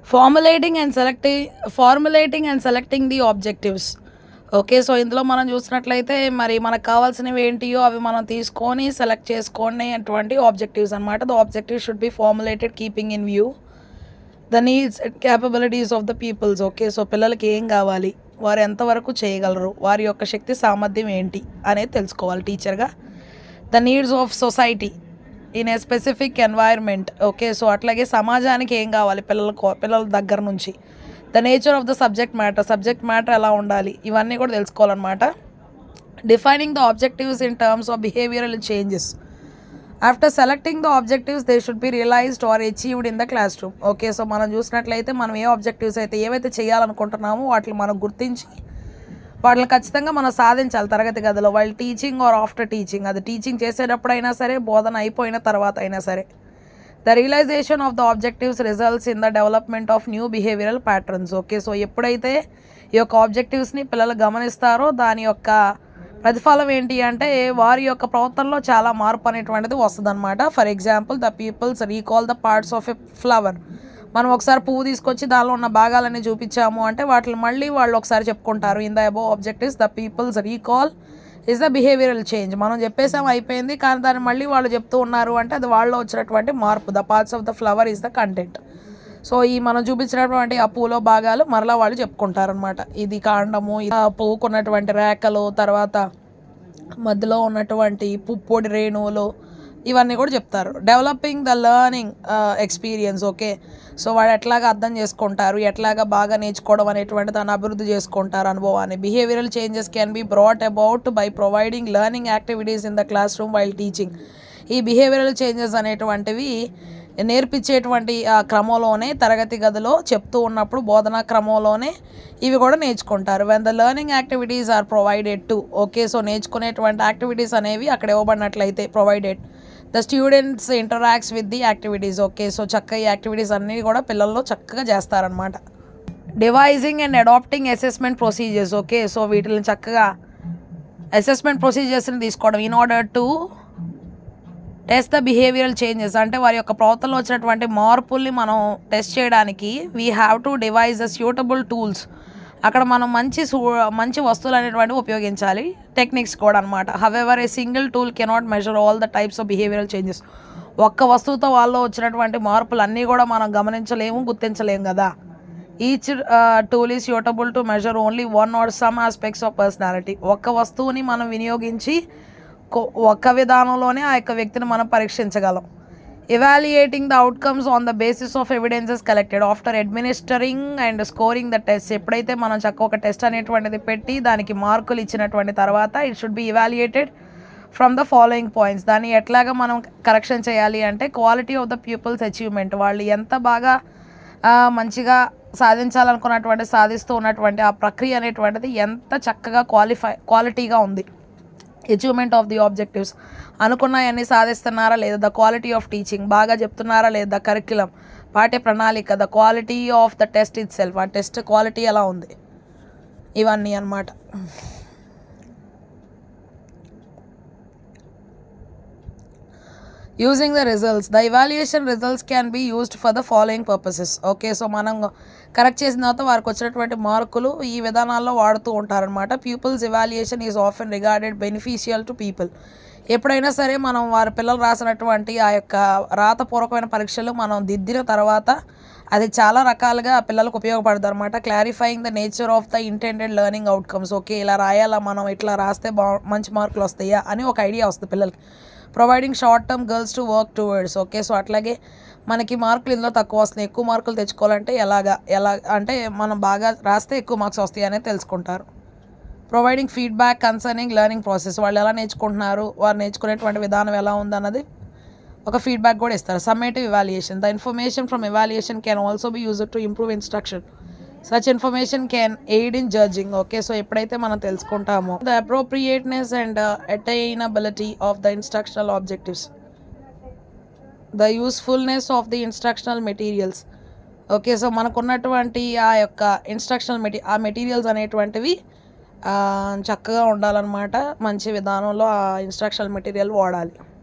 formulating and selecting formulating and selecting the objectives okay so ఇందులో మనం చూసినట్లయితే మరి మనకు కావాల్సినవి ఏంటియో అవి మనం తీసుకొని సెలెక్ట్ చేసుకొని అటువంటి ఆబ్జెక్టివ్స్ అనమాట the objective should be formulated keeping in view the needs and capabilities of the pupils okay so పిల్లలకి ఏం కావాలి వారు ఎంతవరకు చేయగలరు వారి యొక్క శక్తి సామర్థ్యం ఏంటి అనేది తెలుసుకోవాలి టీచర్గా the needs of society in a specific environment okay so అట్లాగే సమాజానికి ఏం కావాలి పిల్లల కో- పిల్లల దగ్గర నుంచి the nature of the subject matter subject matter ఎలా ఉండాలి ఇవన్నీ కూడా తెలుసుకోవాలన్నమాట defining the objectives in terms of behavioural changes after selecting the objectives they should be realised or achieved in the classroom okay so మనం చూసినట్లయితే మనం ఏ objectives అయితే ఏవైతే చేయాలనుకుంటున్నామో వాటిని మనం గుర్తించి వాటిని ఖచ్చితంగా మనం సాధించాలి తరగతి గదిలో వాళ్ళు టీచింగ్ ఆర్ ఆఫ్టర్ టీచింగ్ అది టీచింగ్ చేసేటప్పుడైనా సరే బోధన అయిపోయిన తర్వాత అయినా సరే the realisation of the objectives results in the development of new behavioural patterns okay so ఎప్పుడైతే ఈ యొక్క ఆబ్జెక్టివ్స్ని పిల్లలు గమనిస్తారో దాని యొక్క ప్రతిఫలం ఏంటి అంటే వారి యొక్క ప్రవర్తనలో చాలా మార్పు అనేటువంటిది వస్తుందన్నమాట for example the pupils recall the parts of a flower మనం ఒకసారి పువ్వు తీసుకొచ్చి దానిలో ఉన్న భాగాలన్నీ చూపించాము అంటే వాటిని మళ్ళీ వాళ్ళు ఒకసారి చెప్పుకుంటారు in the above objectives the pupils recall is the behavioural change మనం చెప్పేసాం అయిపోయింది కానీ దాన్ని మళ్ళీ వాళ్ళు చెప్తూ ఉన్నారు అంటే అది వాళ్ళలో వచ్చినటువంటి మార్పు the parts of the flower is the content so ఈ మనం చూపించినటువంటి ఆ పూలో భాగాలు మరలా వాళ్ళు చెప్పుకుంటారనమాట ఇది కాండము ఇది ఆ పువ్వుకున్నటువంటి రేఖలు తర్వాత మధ్యలో ఉన్నటువంటి పుప్పొడి రేణువులు ఇవన్నీ కూడా చెప్తారు developing the learning experience okay so వాడు ఎట్లాగా అర్థం చేసుకుంటారు ఎట్లాగా బాగా నేర్చుకోవడం అనేటువంటి దాన్ని అభివృద్ధి చేసుకుంటారు అనుభవాన్ని behavioural changes can be brought about by providing learning activities in the classroom while teaching ఈ బిహేవియరల్ చేంజెస్ అనేటువంటివి నేర్పించేటువంటి ఆ క్రమంలోనే తరగతి గదిలో చెప్తూ ఉన్నప్పుడు బోధనా క్రమంలోనే ఇవి కూడా నేర్చుకుంటారు when the learning activities are provided to okay so నేర్చుకునేటువంటి యాక్టివిటీస్ అనేవి అక్కడ ఇవ్వబడినట్లయితే provided the students interacts with the activities okay so చక్కగా ఈ యాక్టివిటీస్ అన్నీ కూడా పిల్లల్లో చక్కగా చేస్తారనమాట devising and adopting assessment procedures okay so వీటిని చక్కగా అసెస్మెంట్ ప్రొసీజర్స్ని తీసుకోవడం in order to test the behavioural changes అంటే వారి యొక్క ప్రవర్తనలో వచ్చినటువంటి మార్పుల్ని మనం టెస్ట్ చేయడానికి we have to devise the suitable tools అక్కడ మనం మంచి సూ మంచి వస్తువులు అనేటువంటివి ఉపయోగించాలి టెక్నిక్స్ కూడా అనమాట however a single tool cannot measure all the types of behavioural changes ఒక్క వస్తువుతో వాళ్ళు వచ్చినటువంటి మార్పులు అన్నీ కూడా మనం గమనించలేము గుర్తించలేము కదా each tool is suitable to measure only one or some aspects of personality ఒక్క వస్తువుని మనం వినియోగించి కొ- ఒక్క విధానంలోనే ఆ యొక్క వ్యక్తిని మనం పరీక్షించగలం evaluating the outcomes on the basis of evidences collected after administering and scoring the test ఎప్పుడైతే మనం చక్క ఒక టెస్ట్ అనేటువంటిది పెట్టి దానికి మార్కులు ఇచ్చినటువంటి తర్వాత it should be evaluated from the following points దాన్ని ఎట్లాగా మనం కరెక్షన్ చేయాలి అంటే quality of the pupils achievement వాళ్ళు ఎంత బాగా ఆ, మంచిగా సాధించాలనుకున్నటువంటి సాధిస్తూ ఉన్నటువంటి ఆ ప్రక్రియ అనేటువంటిది ఎంత చక్కగా క్వాలిఫై క్వాలిటీగా ఉంది అచీవ్మెంట్ ఆఫ్ ది ఆబ్జెక్టివ్స్ అనుకున్నాయన్నీ సాధిస్తున్నారా లేదా ద క్వాలిటీ ఆఫ్ టీచింగ్ బాగా చెప్తున్నారా లేదా కరిక్యులం పాఠ్య ప్రణాళిక the quality of the test itself ఆ టెస్ట్ క్వాలిటీ ఎలా ఉంది ఇవన్నీ అన్నమాట using the results the evaluation results can be used for the following purposes okay so మనం కరెక్ట్ చేసిన తర్వాత వారికి వచ్చినటువంటి మార్కులు ఈ విధానాల్లో వాడుతూ ఉంటారనమాట pupils evaluation is often regarded beneficial to pupil ఎప్పుడైనా సరే మనం వారి పిల్లలు రాసినటువంటి ఆ యొక్క రాతపూర్వకమైన పరీక్షలు మనం దిద్దిన తర్వాత అది చాలా రకాలుగా ఆ పిల్లలకు ఉపయోగపడుతుంది అనమాట clarifying the nature of the intended learning outcomes okay ఇలా రాయాలా మనం ఇట్లా రాస్తే బా మంచి మార్కులు వస్తాయా అని ఒక ఐడియా వస్తుంది పిల్లలకి providing short term goals to work towards okay so అట్లాగే మనకి మార్కులు ఇందులో తక్కువ వస్తున్నాయి ఎక్కువ మార్కులు తెచ్చుకోవాలంటే ఎలాగా ఎలా అంటే మనం బాగా రాస్తే ఎక్కువ మార్క్స్ వస్తాయి అనేది తెలుసుకుంటారు providing feedback concerning learning process వాళ్ళు ఎలా నేర్చుకుంటున్నారు వారు నేర్చుకునేటువంటి విధానం ఎలా ఉందన్నది ఒక ఫీడ్బ్యాక్ కూడా ఇస్తారు summative evaluation the information from evaluation can also be use to improve instruction such information can aid in judging okay so ఎప్పుడైతే మనం తెలుసుకుంటామో the appropriateness and attainability of the instructional objectives the usefulness of the instructional materials okay so మనకున్నటువంటి ఆ యొక్క instructional మెటీ ఆ materials అనేటువంటివి ఆ, చక్కగా ఉండాలన్నమాట మంచి విధానంలో ఆ ఇన్స్ట్రక్షనల్ మెటీరియల్ వాడాలి